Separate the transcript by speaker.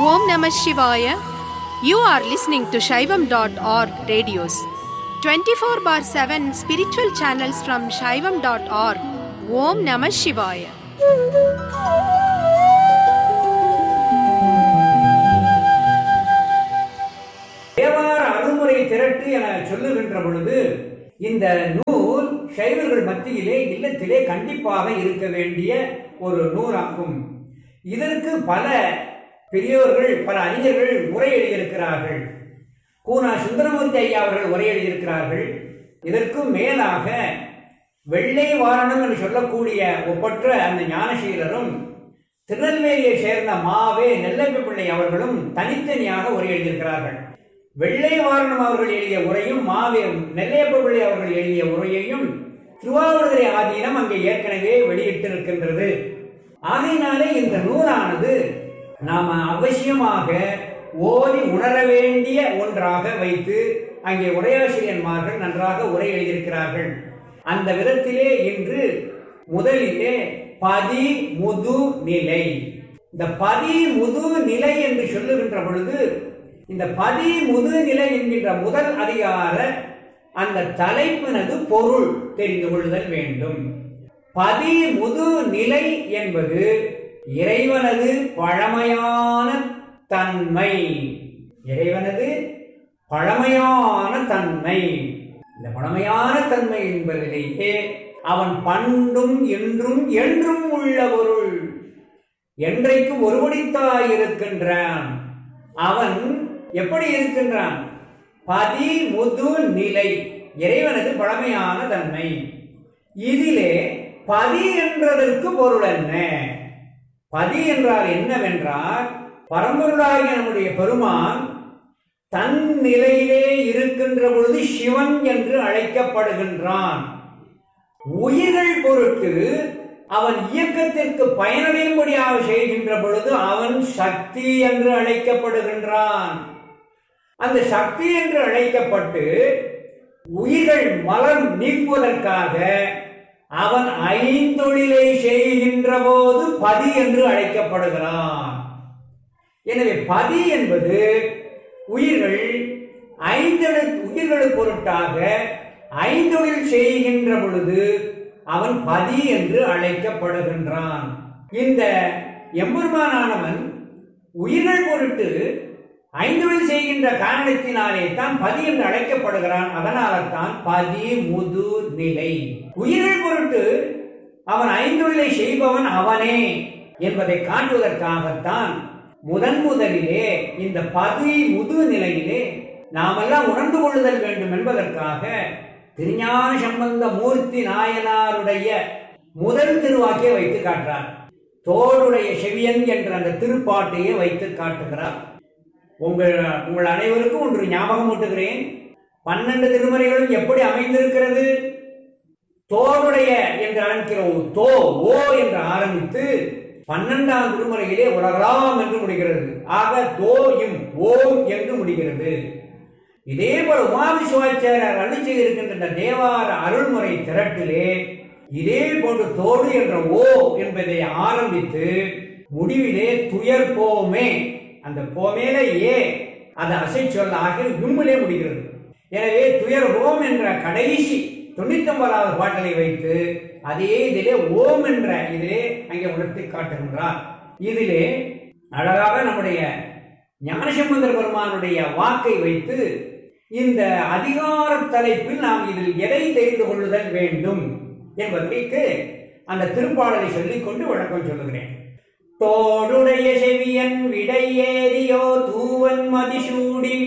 Speaker 1: Om Namah Shivaya. You are listening to Shaivam.org radios. 24 bar 7 spiritual channels from Shaivam.org. Om Namah Shivaya.
Speaker 2: தேவார அருள்முறை திரட்டு என சொல்லுகின்ற பொழுது இந்த நூல் சைவர்கள் மத்தியிலே இல்லத்திலே கண்டிப்பாக இருக்க வேண்டிய ஒரு நூலாகும் இதற்கு பல பெரியோர்கள் பல அறிஞர்கள் உரை எழுதியிருக்கிறார்கள் கூனா சுந்தரமூர்த்தி ஐயா அவர்கள் உரை எழுதியிருக்கிறார்கள் இதற்கும் மேலாக வெள்ளை வாரணம் என்று சொல்லக்கூடிய ஒப்பற்ற அந்த ஞானசீலரும் திருநெல்வேலியை சேர்ந்த மாவே நெல்லப்ப பிள்ளை அவர்களும் தனித்தனியாக உரை எழுதியிருக்கிறார்கள் வெள்ளை வாரணம் அவர்கள் எழுதிய உரையும் மாவே நெல்லையப்ப பிள்ளை அவர்கள் எழுதிய உரையையும் திருவாவூர்துறை ஆதீனம் அங்கே ஏற்கனவே வெளியிட்டிருக்கின்றது ஆகையினாலே இந்த நூலானது நாம அவசியமாக ஓதி உணர வேண்டிய ஒன்றாக வைத்து அங்கே உரையாசிரியன்மார்கள் நன்றாக உரை எழுதியிருக்கிறார்கள் அந்த விதத்திலே இன்று முதலிலே பதி முது நிலை இந்த பதி முது நிலை என்று சொல்லுகின்ற பொழுது இந்த பதி முது நிலை என்கின்ற முதல் அதிகார அந்த தலைப்பினது பொருள் தெரிந்து கொள்ளுதல் வேண்டும் பதி முது நிலை என்பது இறைவனது பழமையான தன்மை இறைவனது பழமையான தன்மை இந்த பழமையான தன்மை என்பதிலேயே அவன் பண்டும் என்றும் என்றும் உள்ள பொருள் என்றைக்கும் ஒருபடித்தாய் இருக்கின்றான் அவன் எப்படி இருக்கின்றான் பதி முது நிலை இறைவனது பழமையான தன்மை இதிலே பதி என்றதற்கு பொருள் என்ன பதி என்றால் என்னவென்றால் பரம்பொருளாகிய நம்முடைய பெருமான் தன் நிலையிலே இருக்கின்ற பொழுது சிவன் என்று அழைக்கப்படுகின்றான் உயிர்கள் பொருட்டு அவன் இயக்கத்திற்கு பயனடையும்படியாக செய்கின்ற பொழுது அவன் சக்தி என்று அழைக்கப்படுகின்றான் அந்த சக்தி என்று அழைக்கப்பட்டு உயிர்கள் மலம் நீக்குவதற்காக அவன் ஐந்தொழிலை செய்கின்ற போது பதி என்று அழைக்கப்படுகிறான் எனவே பதி என்பது உயிர்கள் ஐந்தெழு உயிர்களு பொருட்டாக ஐந்தொழில் செய்கின்ற பொழுது அவன் பதி என்று அழைக்கப்படுகின்றான் இந்த எம்பெருமானானவன் உயிர்கள் பொருட்டு ஐந்தொழில் செய்கின்ற காரணத்தினாலே தான் பதி என்று அழைக்கப்படுகிறான் அதனால தான் பதி முது நிலை உயிர்கள் பொருட்டு அவன் ஐந்தொழிலை செய்பவன் அவனே என்பதை காட்டுவதற்காகத்தான் முதன் முதலிலே இந்த பதி முது நிலையிலே நாமெல்லாம் உணர்ந்து கொள்ளுதல் வேண்டும் என்பதற்காக திருஞான சம்பந்த மூர்த்தி நாயனாருடைய முதல் திருவாக்கை வைத்து காட்டுறார் தோளுடைய செவியன் என்ற அந்த திருப்பாட்டையே வைத்து காட்டுகிறார் உங்கள் உங்கள் அனைவருக்கும் ஒன்று ஞாபகம் ஊட்டுகிறேன் பன்னெண்டு திருமுறைகளும் எப்படி அமைந்திருக்கிறது தோளுடைய என்று ஆரம்பிக்கிறோம் தோ ஓ என்று ஆரம்பித்து பன்னெண்டாம் திருமுறையிலே உலகலாம் என்று முடிகிறது ஆக தோயும் ஓம் என்று முடிகிறது இதே போல உமாவி சிவாச்சாரியர் அருளி செய்திருக்கின்ற தேவார அருள்முறை திரட்டிலே இதே போன்று தோடு என்ற ஓ என்பதை ஆரம்பித்து முடிவிலே துயர் போமே அந்த போமேல ஏ அது அசை சொல் ஆகிய விம்மிலே முடிகிறது எனவே துயர் ஓம் என்ற கடைசி தொண்ணூத்தி ஒன்பதாவது பாட்டலை வைத்து அதே இதிலே ஓம் என்ற இதிலே அங்கே உணர்த்தி காட்டுகின்றார் இதிலே அழகாக நம்முடைய ஞானசம்பந்தர் பெருமானுடைய வாக்கை வைத்து இந்த அதிகார தலைப்பில் நாம் இதில் எதை தெரிந்து கொள்ளுதல் வேண்டும் என்பதற்கு அந்த திருப்பாடலை சொல்லிக்கொண்டு விளக்கம் சொல்லுகிறேன் தோடுடைய செவியன் விடை ஏறியோ தூவன் மதிசூடி